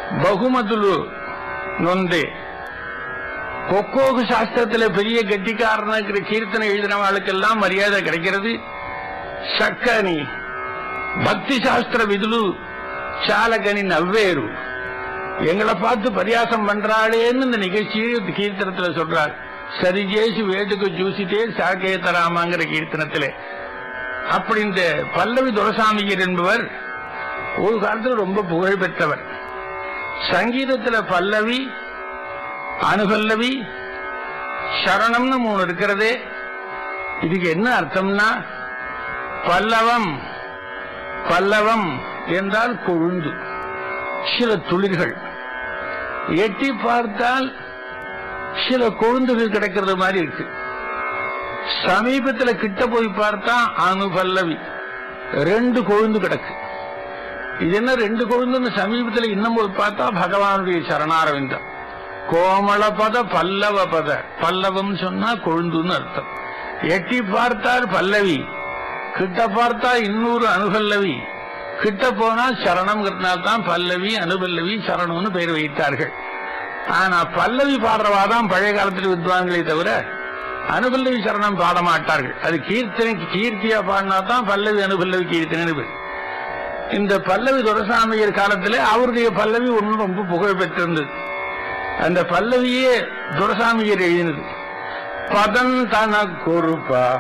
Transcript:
బహుమతులు நொந்து கொக்கோகு சாஸ்திரத்துல பெரிய கெட்டிக்காரனுக்கு கீர்த்தனை எழுதின வாழ்க்கெல்லாம் மரியாதை கிடைக்கிறது சக்கனி பக்தி சாஸ்திர விதுலு சாலகனி நவ்வேறு எங்களை பார்த்து பரியாசம் பண்றாளேன்னு இந்த நிகழ்ச்சி கீர்த்தனத்துல சொல்றார் சரி ஜேசி வேட்டுக்கு ஜூசிட்டே சாக்கே தராமாங்கிற கீர்த்தனத்துல அப்படி இந்த பல்லவி துரசாமியர் என்பவர் ஒரு காலத்துல ரொம்ப புகழ் பெற்றவர் சங்கீதத்துல பல்லவி அனுபல்லவி சரணம்னு மூணு இருக்கிறதே இதுக்கு என்ன அர்த்தம்னா பல்லவம் பல்லவம் என்றால் கொழுந்து சில துளிர்கள் எட்டி பார்த்தால் சில கொழுந்துகள் கிடைக்கிறது மாதிரி இருக்கு சமீபத்துல கிட்ட போய் பார்த்தா அனுபல்லவி ரெண்டு கொழுந்து கிடக்கு இது என்ன ரெண்டு கொழுந்துன்னு சமீபத்துல இன்னும் போய் பார்த்தா பகவானுடைய சரணாரவிந்தம் கோமள பத பல்லவ பத பல்லவம் சொன்னா கொழுந்துன்னு அர்த்தம் எட்டி பார்த்தால் பல்லவி கிட்ட பார்த்தா இன்னொரு அனுபல்லவி கிட்ட போனா சரணம்ங்கிறதுனால தான் பல்லவி அனுபல்லவி சரணம்னு பெயர் வைத்தார்கள் ஆனா பல்லவி பாடுறவாதான் பழைய காலத்தில் வித்வான்களே தவிர அனுபல்லவி சரணம் பாட மாட்டார்கள் அது கீர்த்தனைக்கு கீர்த்தியா பாடினா தான் பல்லவி அனுபல்லவி கீர்த்தனை பேர் இந்த பல்லவி துரசாமியர் காலத்துல அவருடைய பல்லவி ஒன்றும் ரொம்ப புகழ் பெற்றிருந்தது அந்த பல்லவியே துரசாமியர் எழுதினது பதன் தன குருப்பா